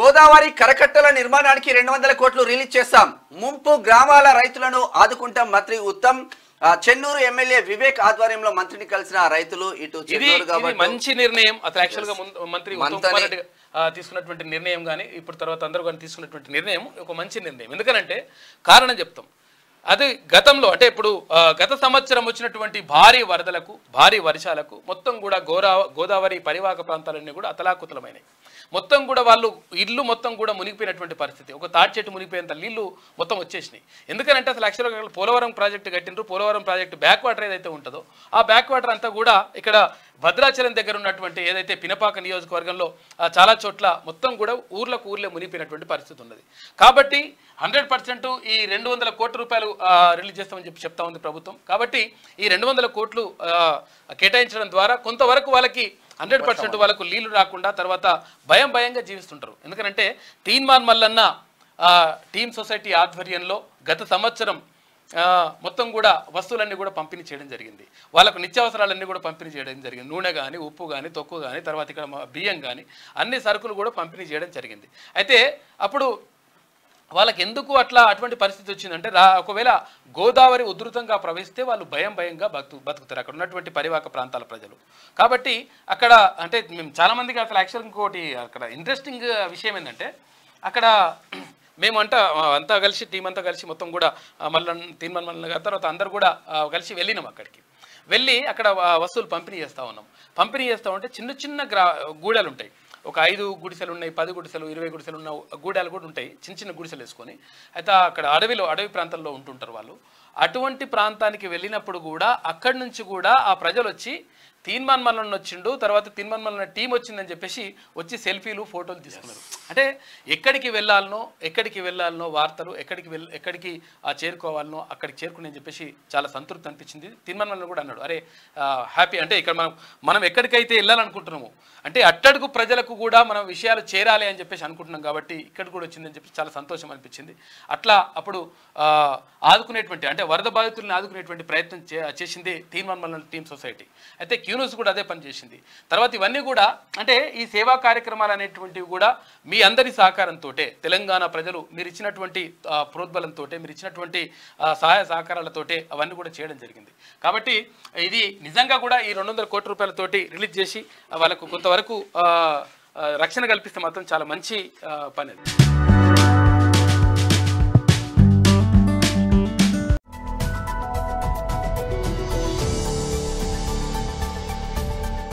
గోదావరి కరకట్టల నిర్మాణానికి రెండు వందల కోట్లు రిలీజ్ చేస్తాం ముంపు గ్రామాల రైతులను ఆదుకుంటాం మంత్రి ఉత్తమ్ ఆ, చెన్నూరు ఎమ్మెల్యే వివేక్ ఆధ్వర్యంలో మంత్రిని కలిసిన రైతులు ఇటు ఇది చెన్నూరు ఇది కాబట్టి మంచి నిర్ణయం అసలు యాక్చువల్ గా ముందు- మంత్రి ఉత్తమ్ మంతని- కుమార్ రెడ్డి ఆ, తీసుకున్నటువంటి నిర్ణయం కానీ ఇప్పుడు తర్వాత అందరూ కానీ తీసుకున్నటువంటి నిర్ణయం ఒక మంచి నిర్ణయం ఎందుకనంటే కారణం చెప్తాం అది గతంలో అంటే ఇప్పుడు ఆ, గత సంవత్సరం వచ్చినటువంటి భారీ వరదలకు భారీ వర్షాలకు మొత్తం కూడా గోరా గోదావరి పరివాహక ప్రాంతాలన్నీ కూడా అతలాకుతలమైనాయి మొత్తం కూడా వాళ్ళు ఇల్లు మొత్తం కూడా మునిగిపోయినటువంటి పరిస్థితి ఒక తాటి చెట్టు మునిగిపోయేంత నీళ్లు మొత్తం వచ్చేసినాయి ఎందుకంటే అసలు యాక్చువల్గా పోలవరం ప్రాజెక్టు కట్టినరు పోలవరం ప్రాజెక్టు బ్యాక్ వాటర్ ఏదైతే ఉంటుందో ఆ బ్యాక్ వాటర్ అంతా కూడా ఇక్కడ భద్రాచలం దగ్గర ఉన్నటువంటి ఏదైతే పినపాక నియోజకవర్గంలో ఆ, చాలా చోట్ల మొత్తం కూడా ఊర్లకు ఊర్లే మునిగిపోయినటువంటి పరిస్థితి ఉన్నది కాబట్టి హండ్రెడ్ పర్సెంట్ ఈ రెండు వందల కోట్ల రూపాయలు ఆ, రిలీజ్ చేస్తామని చెప్పి చెప్తా ఉంది ప్రభుత్వం కాబట్టి ఈ రెండు వందల కోట్లు ఆ, కేటాయించడం ద్వారా కొంతవరకు వాళ్ళకి హండ్రెడ్ పర్సెంట్ వాళ్ళకు నీళ్లు రాకుండా తర్వాత భయం భయంగా జీవిస్తుంటారు ఎందుకంటే తీన్మాన్ మల్లన్న ఆ, టీమ్ సొసైటీ ఆధ్వర్యంలో గత సంవత్సరం ఆ, మొత్తం కూడా వస్తువులన్నీ కూడా పంపిణీ చేయడం జరిగింది వాళ్ళకు నిత్యావసరాలన్నీ కూడా పంపిణీ చేయడం జరిగింది నూనె కానీ ఉప్పు కానీ తొక్కు కానీ తర్వాత ఇక్కడ మ- బియ్యం కానీ అన్ని సరుకులు కూడా పంపిణీ చేయడం జరిగింది అయితే అప్పుడు వాళ్ళకి ఎందుకు అట్లా అటువంటి పరిస్థితి వచ్చిందంటే రా ఒకవేళ గోదావరి ఉధృతంగా ప్రవహిస్తే వాళ్ళు భయం భయంగా బతు బతుకుతారు అక్కడ ఉన్నటువంటి పరివాహక ప్రాంతాల ప్రజలు కాబట్టి అక్కడ అంటే మేము చాలామందికి అసలు యాక్చువల్ ఇంకోటి అక్కడ ఇంట్రెస్టింగ్ విషయం ఏంటంటే అక్కడ మేము అంతా అంతా కలిసి టీం అంతా కలిసి మొత్తం కూడా మల్లన్ తీన్మన్ మల్లన్ గారి తర్వాత అందరు కూడా ఆ, కలిసి వెళ్ళినాం అక్కడికి వెళ్ళి అక్కడ ఆ, వస్తువులు పంపిణీ చేస్తూ ఉన్నాం పంపిణీ చేస్తూ ఉంటే చిన్న చిన్న గ్రా గూడెలు ఉంటాయి ఒక ఐదు గుడిసెలు ఉన్నాయి పది గుడిసెలు ఇరవై గుడిసెలు ఉన్న గూడాలు కూడా ఉంటాయి చిన్న చిన్న గుడిసెలు వేసుకొని అయితే అక్కడ అడవిలో అడవి ప్రాంతాల్లో ఉంటుంటారు వాళ్ళు అటువంటి ప్రాంతానికి వెళ్ళినప్పుడు కూడా అక్కడి నుంచి కూడా ఆ ప్రజలు వచ్చి తీన్మాన్ మల్లన్ వచ్చిండు తర్వాత తీన్మాన్ మల్లన్ టీం వచ్చిందని చెప్పేసి వచ్చి సెల్ఫీలు ఫోటోలు తీసుకున్నారు అంటే ఎక్కడికి వెళ్ళాలనో ఎక్కడికి వెళ్ళాలనో వార్తలు ఎక్కడికి వెళ్ ఎక్కడికి ఆ చేరుకోవాలనో అక్కడికి చేరుకుని అని చెప్పేసి చాలా సంతృప్తి అనిపించింది తీన్మాన్ మల్లన్ కూడా అన్నాడు అరే హ్యాపీ అంటే ఇక్కడ మనం మనం ఎక్కడికైతే వెళ్ళాలనుకుంటున్నామో అంటే అట్టడుగు ప్రజలకు కూడా మనం విషయాలు చేరాలి అని చెప్పేసి అనుకుంటున్నాం కాబట్టి ఇక్కడ కూడా వచ్చిందని చెప్పి చాలా సంతోషం అనిపించింది అట్లా అప్పుడు ఆ, ఆదుకునేటువంటి అంటే వరద బాధితుల్ని ఆదుకునేటువంటి ప్రయత్నం చే చేసింది తీన్మాన్ మల్లన్ టీమ్ సొసైటీ అయితే క్యూనూస్ కూడా అదే పని చేసింది తర్వాత ఇవన్నీ కూడా అంటే ఈ సేవా కార్యక్రమాలు అనేటువంటివి కూడా మీ అందరి సహకారంతో తెలంగాణ ప్రజలు మీరు ఇచ్చినటువంటి ఆ, ప్రోద్బలంతో మీరు ఇచ్చినటువంటి ఆ, సహాయ సహకారాలతోటే అవన్నీ కూడా చేయడం జరిగింది కాబట్టి ఇది నిజంగా కూడా ఈ రెండు వందల కోట్ల రూపాయలతోటి రిలీజ్ చేసి ఆ, వాళ్ళకు కొంతవరకు ఆ, ఆ, రక్షణ కల్పిస్తే మాత్రం చాలా మంచి ఆ, పని అది